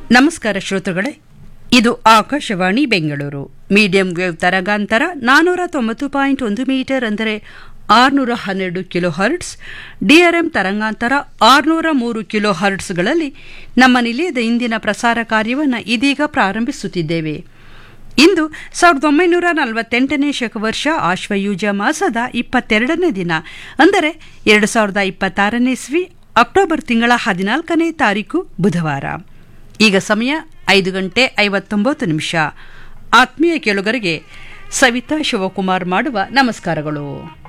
ನಮಸ್ಕಾರ ಶ್ರೋತೃಗಳೇ ಇದು ಆಕಾಶವಾಣಿ ಬೆಂಗಳೂರು ಮೀಡಿಯಂ ವೇವ್ ತರಂಗಾಂತರ ನಾನೂರ ತೊಂಬತ್ತು ಪಾಯಿಂಟ್ ಒಂದು ಮೀಟರ್ ಅಂದರೆ ಆರುನೂರ ಹನ್ನೆರಡು ಕಿಲೋ ಹರ್ಟ್ಸ್ ಡಿಆರ್ಎಂ ತರಂಗಾಂತರ ಆರುನೂರ ಮೂರು ಕಿಲೋ ಹರ್ಟ್ಸ್ಗಳಲ್ಲಿ ನಮ್ಮ ನಿಲಯದ ಇಂದಿನ ಪ್ರಸಾರ ಕಾರ್ಯವನ್ನು ಇದೀಗ ಪ್ರಾರಂಭಿಸುತ್ತಿದ್ದೇವೆ ಇಂದು ಸಾವಿರದ ಒಂಬೈನೂರ ನಲವತ್ತೆಂಟನೇ ಶಕವರ್ಷ ಆಶ್ವಯುಜ ಮಾಸದ ಇಪ್ಪತ್ತೆರಡನೇ ದಿನ ಅಂದರೆ ಎರಡು ಸಾವಿರದ ಇಪ್ಪತ್ತಾರನೇ ಇಸ್ವಿ ಅಕ್ಟೋಬರ್ ತಿಂಗಳ ಹದಿನಾಲ್ಕನೇ ತಾರೀಕು ಬುಧವಾರ ಈಗ ಸಮಯ ಐದು ಗಂಟೆ ಐವತ್ತೊಂಬತ್ತು ನಿಮಿಷ ಆತ್ಮೀಯ ಕೇಳುಗರಿಗೆ ಸವಿತಾ ಶಿವಕುಮಾರ್ ಮಾಡುವ ನಮಸ್ಕಾರಗಳು